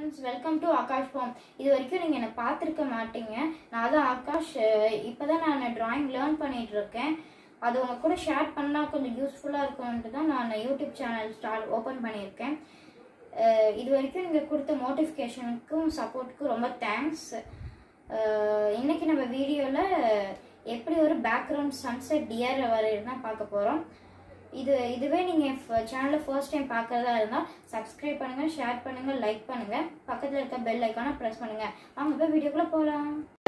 friends welcome to Akash home இது வரைக்கும் நீங்கள் என்னை பார்த்துருக்க மாட்டீங்க நான் தான் ஆகாஷ் இப்போ தான் நான் டிராயிங் லேர்ன் பண்ணிட்டு இருக்கேன் அது உங்க கூட ஷேர் பண்ணால் கொஞ்சம் யூஸ்ஃபுல்லாக இருக்கும்ன்ட்டு தான் நான் யூடியூப் சேனல் ஸ்டார்ட் ஓப்பன் பண்ணியிருக்கேன் அஹ் இது வரைக்கும் நீங்கள் கொடுத்த மோட்டிஃபிகேஷனுக்கும் சப்போர்ட்டுக்கும் ரொம்ப தேங்க்ஸ் இன்னைக்கு நம்ம வீடியோவில் எப்படி ஒரு பேக்ரவுண்ட் சன்செட் டியர் வரையிறது தான் பார்க்க போகிறோம் இது இதுவே நீங்கள் சேனலை ஃபர்ஸ்ட் டைம் பார்க்குறதா இருந்தால் சப்ஸ்கிரைப் பண்ணுங்கள் ஷேர் பண்ணுங்கள் லைக் பண்ணுங்கள் பக்கத்தில் இருக்க பெல் ஐக்கானை ப்ரெஸ் பண்ணுங்கள் வாங்க போய் வீடியோக்குள்ளே போகலாம்